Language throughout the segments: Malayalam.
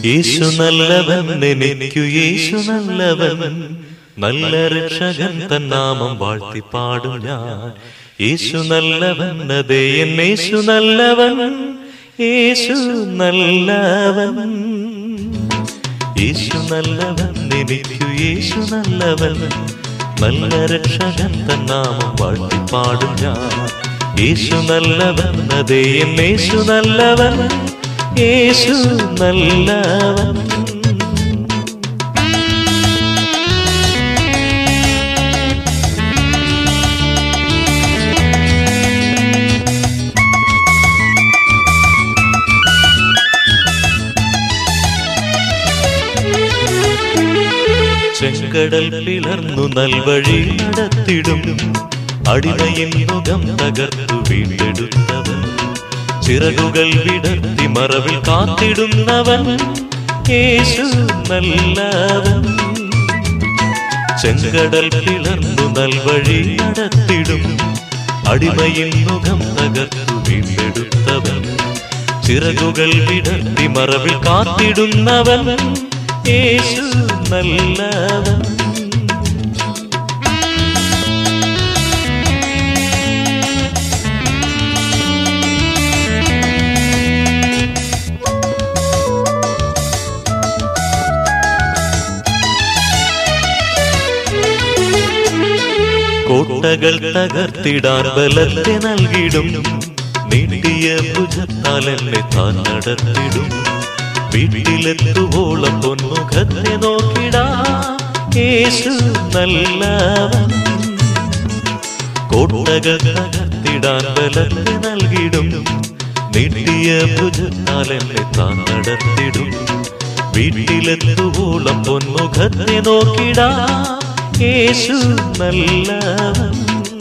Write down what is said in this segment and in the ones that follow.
യേശു നല്ലവൻ എനിക്കു യേശു നല്ലവൻ നല്ല രക്ഷകൻ തന്നാമം വാഴ്ത്തി പാടും ഞാൻ യേശു നല്ലവൻ അതേ എൻ യേശു നല്ലവൻ യേശു നല്ലവൻ യേശു നല്ലവൻ എനിക്കു യേശു നല്ലവൻ നല്ല രക്ഷകൻ തന്നാമം വാഴ്ത്തി പാടും ഞാൻ യേശു നല്ലവൻ അതേ എൻ യേശു നല്ലവൻ യേശു നല്ലവൻ ചെങ്കടൽ പിളർന്നു നൽവഴി നടത്തിടും അടിമയിൻ മുഖം തകർത്തു വീണ്ടെടുത്തവൻ ചിറകുകൾ വിടർത്തി മറവിൽ കാത്തിടുന്നവൻ യേശു നല്ലവൻ ചെങ്കടൽ പിളർന്നു നൽവഴി നടത്തിടും അടിമയിൻ മുഖം തകർത്തു വീണ്ടെടുത്തവൻ ചിറകുകൾ വിടർത്തി മറവിൽ കാത്തിടുന്നവൻ യേശു നല്ലവൻ കോട്ടകൾ തകർത്തിടാൻ ബലത്തെ നൽകിടും നീട്ടിയ ഭുജത്താൽ എന്നെ താൻ നടത്തിടും വീട്ടിലെത്തുവോളം പൊന്മുഖത്തെ നോക്കിടാ യേശു നല്ലവൻ കോട്ടകൾ തകർത്തിടാൻ ബലത്തെ നൽകിടും നീട്ടിയ ഭുജത്താൽ എന്നെ താൻ നടത്തിടും വീട്ടിലെത്തുവോളം പൊന്മുഖത്തെ നോക്കിടാ യേശു നല്ലവൻ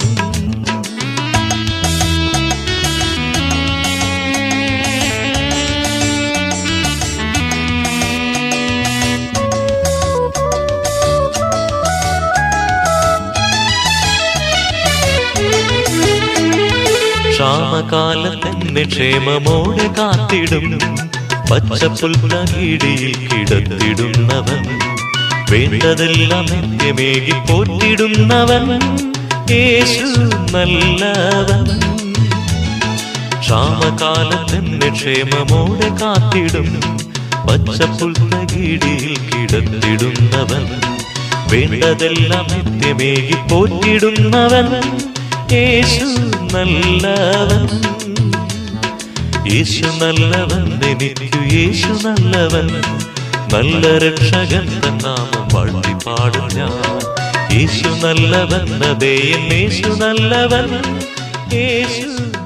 ക്ഷാമകാലത്തെന്നെ ക്ഷേമമോടെ കാത്തിടും പച്ചപ്പുൽക്കീടിയിൽ കിടത്തിടുന്നവൻ വേണ്ടതെല്ലാം നിത്യമേകി പോറ്റിടുന്നവൻ യേശു നല്ലവൻ ക്ഷാമകാലത്തെന്നെ ക്ഷേമമോടെ കാത്തിടും പച്ചപ്പുൽക്കീടിയിൽ കിടത്തിടുന്നവൻ വേണ്ടതെല്ലാം നിത്യമേകി പോറ്റിടുന്നവൻ യേശു നല്ലവൻ യേശു നല്ലവൻ എനിക്കു യേശു നല്ലവൻ നല്ല രക്ഷകൻ തന്നാമം വാഴ്ത്തി പാടും ഞാൻ യേശു നല്ലവൻ അതേ എൻ യേശു നല്ലവൻ യേശു